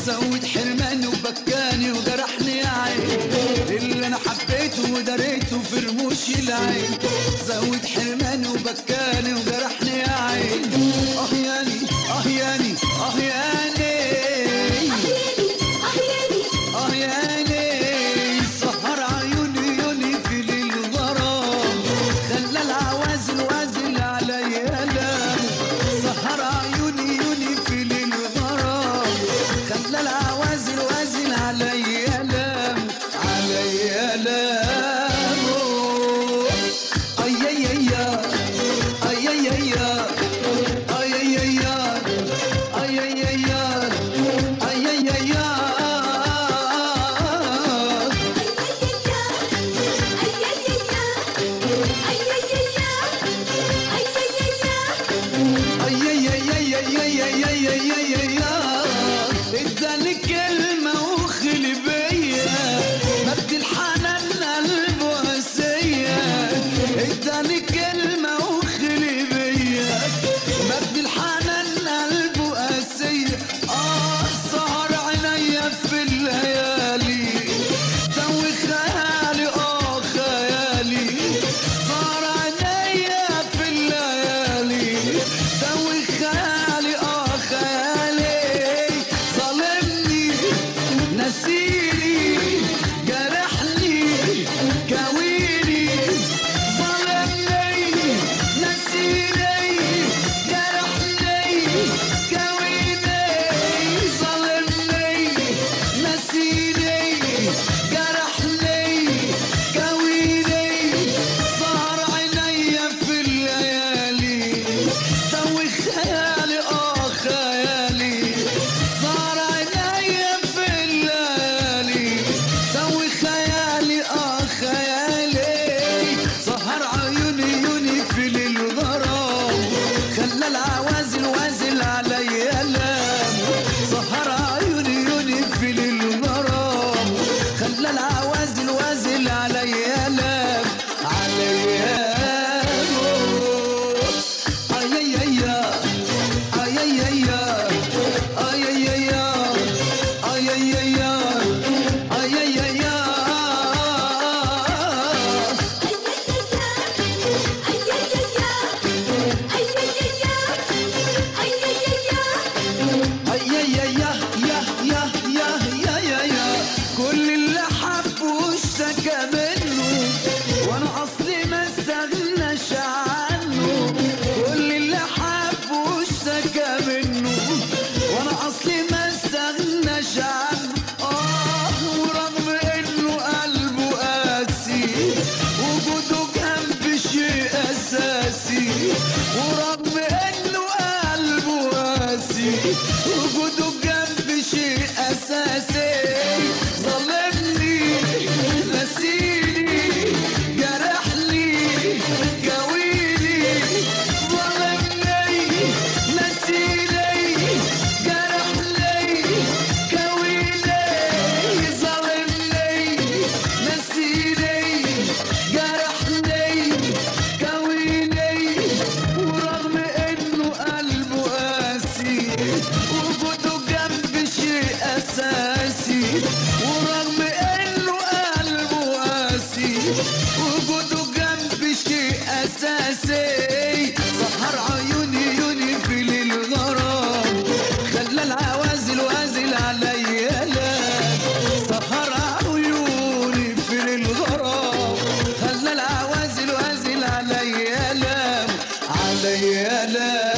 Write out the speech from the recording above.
زود حرماني وبكاني وجرحني يا عين اللي انا حبيته ودريته في رموش العين زود حرماني وبكاني وجرحني يا عين اه ياني اه ياني اه ياني اه ياني سهر عيوني يوني في ليل الغرام خلى العوازل وازل عليا لام سهر عيوني يوني في ليل الغرام خلى العوازل وازل عليا لام عليا لام اي اي اي اي اي اي اي اي اي اي اي اي اي اي اي اداني كلمة وخلي بيا مد الحنان قلبه قاسية اداني كلمة وخلي بيا مد الحنان قلبه قاسية اه سهر عينيا في الليالي توي خيالي اه خيالي سهر عينيا في الليالي توي خيالي اه خيالي ظلمني نسيني جرحني كويني ظلمني نسيني جرحني كويني ظلمني نسيني جرحني كويني سهر عينيا في الليالي دوي خيالي اه خيالي سهر عينيا في الليالي دوي خيالي اه خيالي سهر عيوني يوني في ليل غرام خلى العوازل وازل عليا لام سهر عيوني يوني في ليل غرام خلى العوازل وازل عليا لام عليا اي اي اي اي اي اي اي اي اي اي اي اي اي اي اي يا يا يا يا يا يا يا يا يا كل اللي حبه اشتكى منه وانا اصلي ما استغناش عنه كل اللي حبه اشتكى منه وانا اصلي ما استغناش عنه اه ورغم انه قلبه قاسي وجوده جنبي شيء اساسي ورغم انه قلبه قاسي وجوده جنبي شيء اساسي ظلمني نسيني جرحني كويني ظلمني نسيني جرحني كويني ظلمني نسيني جرحني كويني ورغم انه قلبه قاسي وجوده جنبي شيء اساسي ورغم انه قلبه قاسي وجوده جنبي شيء اساسي سهر عيوني يوني في ليل غرام خلى العوازل وازل عليا لام سهر عيوني في ليل غرام خلى العوازل وازل عليا لام عليا لام